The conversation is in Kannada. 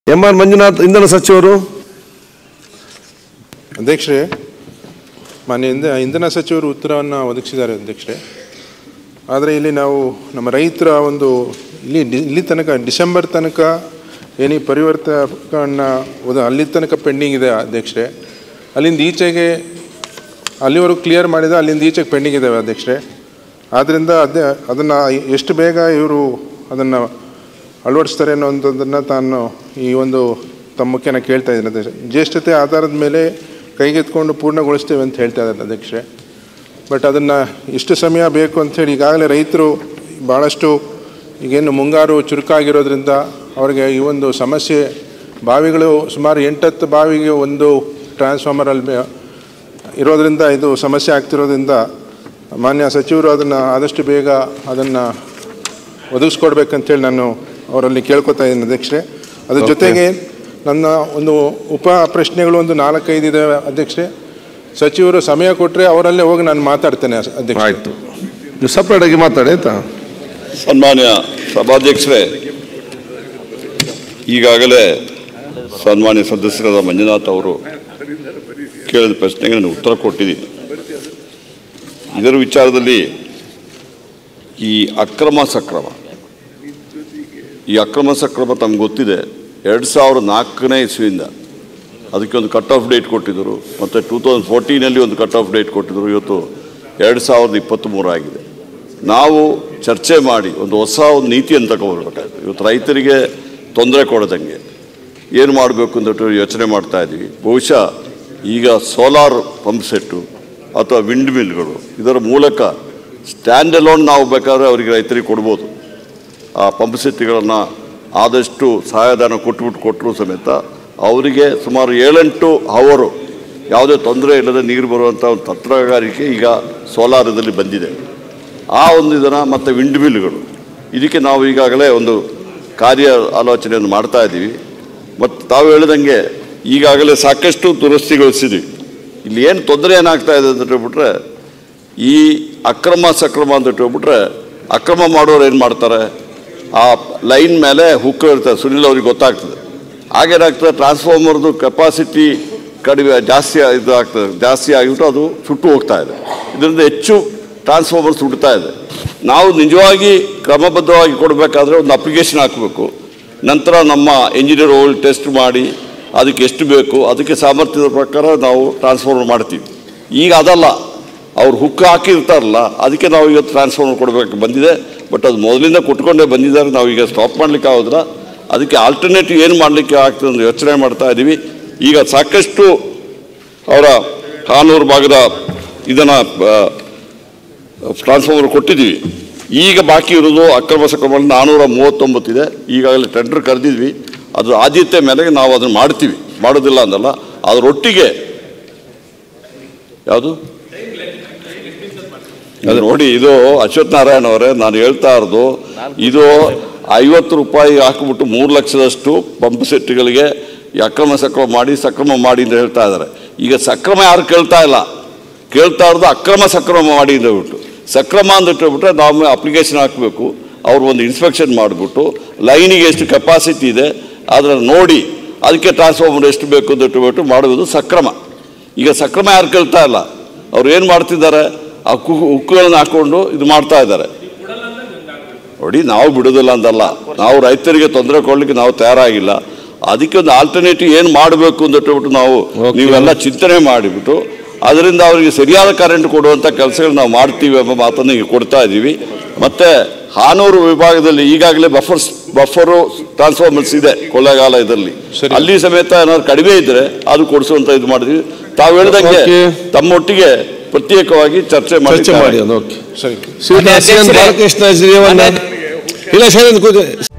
ಎಂ ಆರ್ ಮಂಜುನಾಥ್ ಇಂಧನ ಸಚಿವರು ಅಧ್ಯಕ್ಷರೇ ಮಾನ್ಯ ಇಂಧ ಇಂಧನ ಸಚಿವರು ಉತ್ತರವನ್ನು ಒದಗಿಸಿದ್ದಾರೆ ಅಧ್ಯಕ್ಷರೇ ಆದರೆ ಇಲ್ಲಿ ನಾವು ನಮ್ಮ ರೈತರ ಒಂದು ಇಲ್ಲಿ ಡಿ- ಇಲ್ಲಿ ತನಕ ಡಿಸೆಂಬರ್ ತನಕ ಏನಿ ಪರಿವರ್ತಕವನ್ನು ಒದ ಅಲ್ಲಿ ತನಕ ಪೆಂಡಿಂಗ್ ಇದೆ ಅಧ್ಯಕ್ಷರೇ ಅಲ್ಲಿಂದ ಈಚೆಗೆ ಅಲ್ಲಿವರೆಗೂ ಕ್ಲಿಯರ್ ಮಾಡಿದ ಅಲ್ಲಿಂದ ಈಚೆಗೆ ಪೆಂಡಿಂಗ್ ಇದ್ದಾವೆ ಅಧ್ಯಕ್ಷರೇ ಆದ್ದರಿಂದ ಅದೇ ಅದನ್ನು ಎಷ್ಟು ಬೇಗ ಇವರು ಅದನ್ನು ಅಳವಡಿಸ್ತಾರೆ ಅನ್ನೋಂಥದ್ದನ್ನು ತಾನು ಈ ಒಂದು ತಮ್ಮ ಮುಖ್ಯನ ಕೇಳ್ತಾ ಇದ್ದೀನಿ ಅಧ್ಯಕ್ಷ ಜ್ಯೇಷ್ಠತೆ ಆಧಾರದ ಮೇಲೆ ಕೈಗೆತ್ಕೊಂಡು ಪೂರ್ಣಗೊಳಿಸ್ತೇವೆ ಅಂತ ಹೇಳ್ತಾ ಇದ್ದಾರೆ ಅಧ್ಯಕ್ಷರೇ ಬಟ್ ಅದನ್ನು ಎಷ್ಟು ಸಮಯ ಬೇಕು ಅಂಥೇಳಿ ಈಗಾಗಲೇ ರೈತರು ಭಾಳಷ್ಟು ಈಗೇನು ಮುಂಗಾರು ಚುರುಕಾಗಿರೋದ್ರಿಂದ ಅವರಿಗೆ ಈ ಒಂದು ಸಮಸ್ಯೆ ಬಾವಿಗಳು ಸುಮಾರು ಎಂಟತ್ತು ಬಾವಿಗೆ ಒಂದು ಟ್ರಾನ್ಸ್ಫಾರ್ಮರಲ್ಲಿ ಬೆ- ಇರೋದ್ರಿಂದ ಇದು ಸಮಸ್ಯೆ ಆಗ್ತಿರೋದ್ರಿಂದ ಮಾನ್ಯ ಸಚಿವರು ಅದನ್ನು ಆದಷ್ಟು ಬೇಗ ಅದನ್ನು ಒದಗಿಸ್ಕೊಡ್ಬೇಕಂತೇಳಿ ನಾನು ಅವರಲ್ಲಿ ಕೇಳ್ಕೊತಾ ಇದ್ದೀನಿ ಅಧ್ಯಕ್ಷರೇ ಅದ್ರ Okay. ಜೊತೆಗೆ ನನ್ನ ಒಂದು ಉಪ ಪ್ರಶ್ನೆಗಳು ಒಂದು ನಾಲ್ಕೈದು ಇದಾವೆ ಅಧ್ಯಕ್ಷರೇ ಸಚಿವರು ಸಮಯ ಕೊಟ್ಟರೆ ಅವರಲ್ಲೇ ಹೋಗಿ ನಾನು ಮಾತಾಡ್ತೇನೆ ಅಧ್ಯಕ್ಷ ಆಯ್ತು ನೀವು ಸಪ್ರೇಟ್ ಆಗಿ ಮಾತಾಡಿ ಆಯ್ತಾ ಸನ್ಮಾನ್ಯ ಸಭಾಧ್ಯಕ್ಷರೇ ಈಗಾಗಲೇ ಸನ್ಮಾನ್ಯ ಸದಸ್ಯರಾದ ಮಂಜುನಾಥ್ ಅವರು ಕೇಳಿದ ಪ್ರಶ್ನೆಗೆ ನಾನು ಉತ್ತರ ಕೊಟ್ಟಿದ್ದೀನಿ ಇದರ ವಿಚಾರದಲ್ಲಿ ಈ ಅಕ್ರಮ ಸಕ್ರಮ ಈ ಅಕ್ರಮ ಸಕ್ರಮ ತಮ್ಗೆ ಗೊತ್ತಿದೆ ಎರಡು ಸಾವಿರದ ನಾಲ್ಕನೇ ಇಸ್ವಿಯಿಂದ ಅದಕ್ಕೆ ಒಂದು ಕಟ್ ಆಫ್ ಡೇಟ್ ಕೊಟ್ಟಿದ್ದರು ಮತ್ತು ಟೂ ತೌಸಂಡ್ ಫೋರ್ಟೀನಲ್ಲಿ ಒಂದು ಕಟ್ ಆಫ್ ಡೇಟ್ ಕೊಟ್ಟಿದ್ದರು ಇವತ್ತು ಎರಡು ಸಾವಿರದ ಇಪ್ಪತ್ತ್ಮೂರು ಆಗಿದೆ ನಾವು ಚರ್ಚೆ ಮಾಡಿ ಒಂದು ಹೊಸ ಒಂದು ನೀತಿಯನ್ನು ತಗೊಬರ್ಬೇಕಾಯ್ತು ಇವತ್ತು ರೈತರಿಗೆ ತೊಂದರೆ ಕೊಡದಂಗೆ ಏನು ಮಾಡಬೇಕು ಅಂದ್ಬಿಟ್ಟು ಯೋಚನೆ ಮಾಡ್ತಾ ಇದ್ದೀವಿ ಬಹುಶಃ ಈಗ ಸೋಲಾರ್ ಪಂಪ್ ಸೆಟ್ಟು ಅಥವಾ ವಿಂಡ್ ಮಿಲ್ಗಳು ಇದರ ಮೂಲಕ ಸ್ಟ್ಯಾಂಡ್ ಅಲೋನ್ ನಾವು ಬೇಕಾದ್ರೆ ಅವರಿಗೆ ರೈತರಿಗೆ ಕೊಡ್ಬೋದು ಆ ಪಂಪ್ ಸೆಟ್ಗಳನ್ನು ಆದಷ್ಟು ಸಹಾಯಧನ ಕೊಟ್ಬಿಟ್ಟು ಕೊಟ್ಟರು ಸಮೇತ ಅವರಿಗೆ ಸುಮಾರು ಏಳೆಂಟು ಅವರು ಯಾವುದೇ ತೊಂದರೆ ಇಲ್ಲದೆ ನೀರು ಬರುವಂಥ ಒಂದು ತಂತ್ರಗಾರಿಕೆ ಈಗ ಸೋಲಾರದಲ್ಲಿ ಬಂದಿದೆ ಆ ಒಂದು ಇದನ್ನು ಮತ್ತು ವಿಂಡ್ ಮಿಲ್ಗಳು ಇದಕ್ಕೆ ನಾವು ಈಗಾಗಲೇ ಒಂದು ಕಾರ್ಯ ಆಲೋಚನೆಯನ್ನು ಮಾಡ್ತಾ ಇದ್ದೀವಿ ಮತ್ತು ತಾವು ಹೇಳಿದಂಗೆ ಈಗಾಗಲೇ ಸಾಕಷ್ಟು ದುರಸ್ತಿಗೊಳಿಸಿದ್ವಿ ಇಲ್ಲಿ ಏನು ತೊಂದರೆ ಏನಾಗ್ತಾ ಇದೆ ಅಂತ ಹೇಳ್ಬಿಟ್ರೆ ಈ ಅಕ್ರಮ ಸಕ್ರಮ ಅಂತ ಹೇಳ್ಬಿಟ್ರೆ ಅಕ್ರಮ ಮಾಡೋರು ಏನು ಮಾಡ್ತಾರೆ ಆ ಲೈನ್ ಮೇಲೆ ಹುಕ್ ಇರ್ತದೆ ಸುನಿಲ್ ಅವ್ರಿಗೆ ಗೊತ್ತಾಗ್ತದೆ ಆಗೇನಾಗ್ತದೆ ಟ್ರಾನ್ಸ್ಫಾರ್ಮರ್ದು ಕೆಪಾಸಿಟಿ ಕಡಿಮೆ ಜಾಸ್ತಿ ಇದು ಆಗ್ತದೆ ಜಾಸ್ತಿ ಆಗಿಬಿಟ್ಟು ಅದು ಸುಟ್ಟು ಹೋಗ್ತಾ ಇದೆ ಇದರಿಂದ ಹೆಚ್ಚು ಟ್ರಾನ್ಸ್ಫಾರ್ಮರ್ ಸುಡ್ತಾ ಇದೆ ನಾವು ನಿಜವಾಗಿ ಕ್ರಮಬದ್ಧವಾಗಿ ಕೊಡಬೇಕಾದ್ರೆ ಒಂದು ಅಪ್ಲಿಕೇಶನ್ ಹಾಕಬೇಕು ನಂತರ ನಮ್ಮ ಇಂಜಿನಿಯರ್ ಹೋಗಿ ಟೆಸ್ಟ್ ಮಾಡಿ ಅದಕ್ಕೆ ಎಷ್ಟು ಬೇಕು ಅದಕ್ಕೆ ಸಾಮರ್ಥ್ಯದ ಪ್ರಕಾರ ನಾವು ಟ್ರಾನ್ಸ್ಫಾರ್ಮರ್ ಮಾಡ್ತೀವಿ ಈಗ ಅದಲ್ಲ ಅವ್ರು ಹುಕ್ ಹಾಕಿರ್ತಾರಲ್ಲ ಅದಕ್ಕೆ ನಾವು ಇವತ್ತು ಟ್ರಾನ್ಸ್ಫಾರ್ಮರ್ ಕೊಡಬೇಕು ಬಂದಿದೆ ಬಟ್ ಅದು ಮೊದಲಿಂದ ಕೊಟ್ಕೊಂಡೇ ಬಂದಿದ್ದಾರೆ ನಾವು ಈಗ ಸ್ಟಾಪ್ ಮಾಡಲಿಕ್ಕೆ ಆಗೋದಿಲ್ಲ ಅದಕ್ಕೆ ಆಲ್ಟರ್ನೇಟಿವ್ ಏನು ಮಾಡಲಿಕ್ಕೆ ಆಗ್ತದೆ ಅಂತ ಯೋಚನೆ ಮಾಡ್ತಾ ಇದ್ದೀವಿ ಈಗ ಸಾಕಷ್ಟು ಅವರ ಕಾನೂರು ಭಾಗದ ಇದನ್ನು ಟ್ರಾನ್ಸ್ಫಾರ್ಮರ್ ಕೊಟ್ಟಿದ್ದೀವಿ ಈಗ ಬಾಕಿ ಇರೋದು ಅಕ್ರಮ ಸಕ್ರಮ ನಾನ್ನೂರ ಮೂವತ್ತೊಂಬತ್ತಿದೆ ಈಗಾಗಲೇ ಟೆಂಡರ್ ಕರೆದಿದ್ವಿ ಅದು ಆದ್ಯತೆ ಮೇಲೆಗೆ ನಾವು ಅದನ್ನು ಮಾಡ್ತೀವಿ ಮಾಡೋದಿಲ್ಲ ಅಂದಲ್ಲ ಅದರೊಟ್ಟಿಗೆ ಯಾವುದು ಅದು ನೋಡಿ ಇದು ಅಶ್ವಥ್ ನಾರಾಯಣ ಅವರೇ ನಾನು ಹೇಳ್ತಾ ಇರೋದು ಇದು ಐವತ್ತು ರೂಪಾಯಿ ಹಾಕಿಬಿಟ್ಟು ಮೂರು ಲಕ್ಷದಷ್ಟು ಪಂಪ್ ಸೆಟ್ಗಳಿಗೆ ಈ ಅಕ್ರಮ ಸಕ್ರಮ ಮಾಡಿ ಸಕ್ರಮ ಮಾಡಿ ಅಂತ ಹೇಳ್ತಾ ಇದ್ದಾರೆ ಈಗ ಸಕ್ರಮ ಯಾರು ಕೇಳ್ತಾ ಇಲ್ಲ ಕೇಳ್ತಾ ಇರೋದು ಅಕ್ರಮ ಸಕ್ರಮ ಮಾಡಿ ಅಂತ ಹೇಳ್ಬಿಟ್ಟು ಸಕ್ರಮ ಅಂತ ಹೇಳ್ಬಿಟ್ರೆ ನಾವು ಅಪ್ಲಿಕೇಶನ್ ಹಾಕಬೇಕು ಅವ್ರು ಒಂದು ಇನ್ಸ್ಪೆಕ್ಷನ್ ಮಾಡಿಬಿಟ್ಟು ಲೈನಿಗೆ ಎಷ್ಟು ಕೆಪಾಸಿಟಿ ಇದೆ ಅದನ್ನು ನೋಡಿ ಅದಕ್ಕೆ ಟ್ರಾನ್ಸ್ಫಾರ್ಮರ್ ಎಷ್ಟು ಬೇಕು ಅಂತ ಹೇಳ್ಬಿಟ್ಟು ಮಾಡುವುದು ಸಕ್ರಮ ಈಗ ಸಕ್ರಮ ಯಾರು ಕೇಳ್ತಾ ಇಲ್ಲ ಅವ್ರು ಏನು ಮಾಡ್ತಿದ್ದಾರೆ ಆ ಕು ಉಕ್ಕುಗಳನ್ನ ಹಾಕ್ಕೊಂಡು ಇದು ಮಾಡ್ತಾ ಇದ್ದಾರೆ ನೋಡಿ ನಾವು ಬಿಡೋದಿಲ್ಲ ಅಂತಲ್ಲ ನಾವು ರೈತರಿಗೆ ತೊಂದರೆ ಕೊಡ್ಲಿಕ್ಕೆ ನಾವು ತಯಾರಾಗಿಲ್ಲ ಅದಕ್ಕೆ ಒಂದು ಆಲ್ಟರ್ನೇಟಿವ್ ಏನು ಮಾಡಬೇಕು ಅಂತ ಹೇಳ್ಬಿಟ್ಟು ನಾವು Okay. ನೀವೆಲ್ಲ ಚಿಂತನೆ ಮಾಡಿಬಿಟ್ಟು ಅದರಿಂದ ಅವರಿಗೆ ಸರಿಯಾದ ಕರೆಂಟ್ ಕೊಡುವಂಥ ಕೆಲಸಗಳು ನಾವು ಮಾಡ್ತೀವಿ ಎಂಬ ಮಾತನ್ನು ಈಗ ಕೊಡ್ತಾ ಇದ್ದೀವಿ ಮತ್ತು ಹಾನೂರು ವಿಭಾಗದಲ್ಲಿ ಈಗಾಗಲೇ ಬಫರ್ಸ್ ಬಫರು ಟ್ರಾನ್ಸ್ಫಾರ್ಮರ್ಸ್ ಇದೆ ಕೊಳ್ಳೇಗಾಲ ಇದರಲ್ಲಿ ಸರಿ. ಅಲ್ಲಿ ಸಮೇತ ಏನಾದ್ರು ಕಡಿಮೆ ಇದ್ದರೆ ಅದು ಕೊಡಿಸುವಂತ ಇದು ಮಾಡಿದ್ವಿ ತಾವು ಹೇಳ್ದಂಗೆ Okay. ತಮ್ಮೊಟ್ಟಿಗೆ ಪ್ರತ್ಯೇಕವಾಗಿ ಚರ್ಚೆ ಮಾಡಿ ಚರ್ಚೆ ಮಾಡಿ ಅದು ಓಕೆ ಸರಿ ಶ್ರೀನಿವಾಸ ಅಧ್ಯಕ್ಷರೇ, ಬಾಲಕೃಷ್ಣ ಶ್ರೀವನ್ನ ಮಾನ್ಯ- ಇಲ್ಲ ಶೈಲೇಂದ್ರ ಕೂತು